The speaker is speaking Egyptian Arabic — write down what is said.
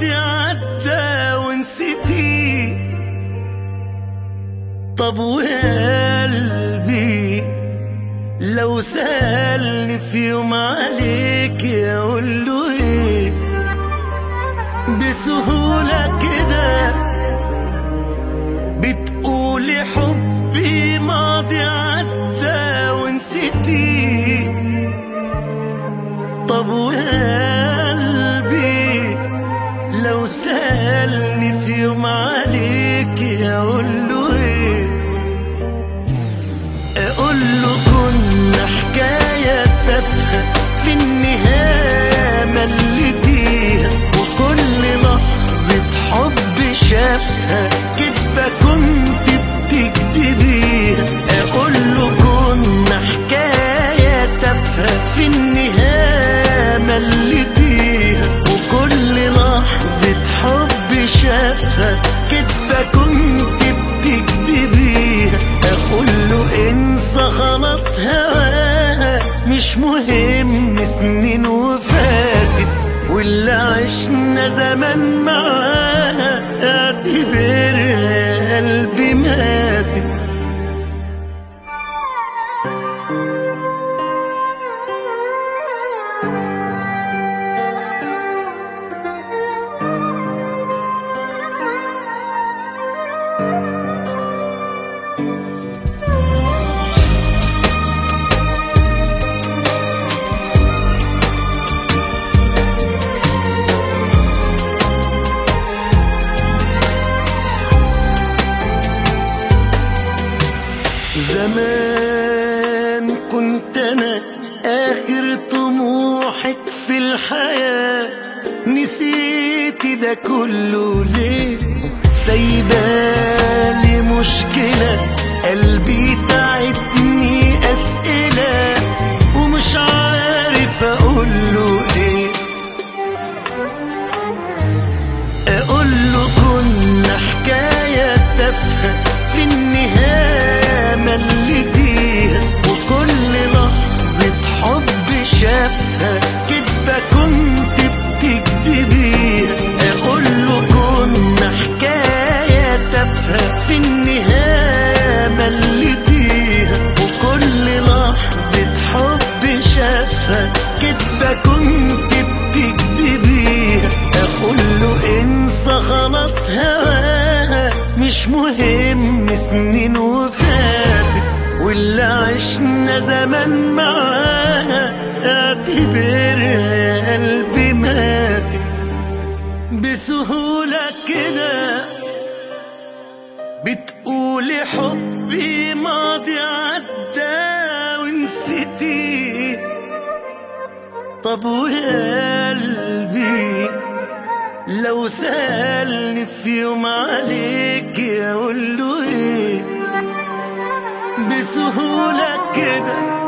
ماضي عدى ونسيتي طب وقلبي لو سألني في يوم عليك اقول له ايه بسهولة كده بتقولي حبي ماضي عدى ونسيتي طب وقلبي لو سألني في يوم عليك اقول له ايه اقول له كنا حكاية تافهة في النهاية مليتيها وكل لحظة حب شافها كدبة كنت بتكدبيها اقول له كنا حكاية تافهة في النهاية مليتيها وكل لحظة حب شافها كدبة كنت بتكدبيها اقول له انسى خلاص هواها مش مهم سنين وفاتت واللي عشنا زمان معاها اعتبرها قلبي ماتت زمان كنت انا اخر طموحك في الحياة نسيت ده كله ليه سايبالي مشكلة قلبي تعبني اسئلة ومش عارف اقول له ايه اقول له كنا حكاية تافهة في النهاية مليتيها وكل لحظة حب شافها كدبة كنت بتكدبيها اقول له كنا حكاية تافهة في النهاية مليتيها وكل لحظة حب شافها كدبة كنت بتكدبيها اقول له انسى خلاص هواها مش مهم سنين وفاتت واللي عشنا زمان معاها اعتبرها يا قلبي ماتت بسهولة كده بتقولي حبي ماضي عدى ونسيتي طب وقلبي لو سألني في يوم عليك اقول له ايه بسهولة كده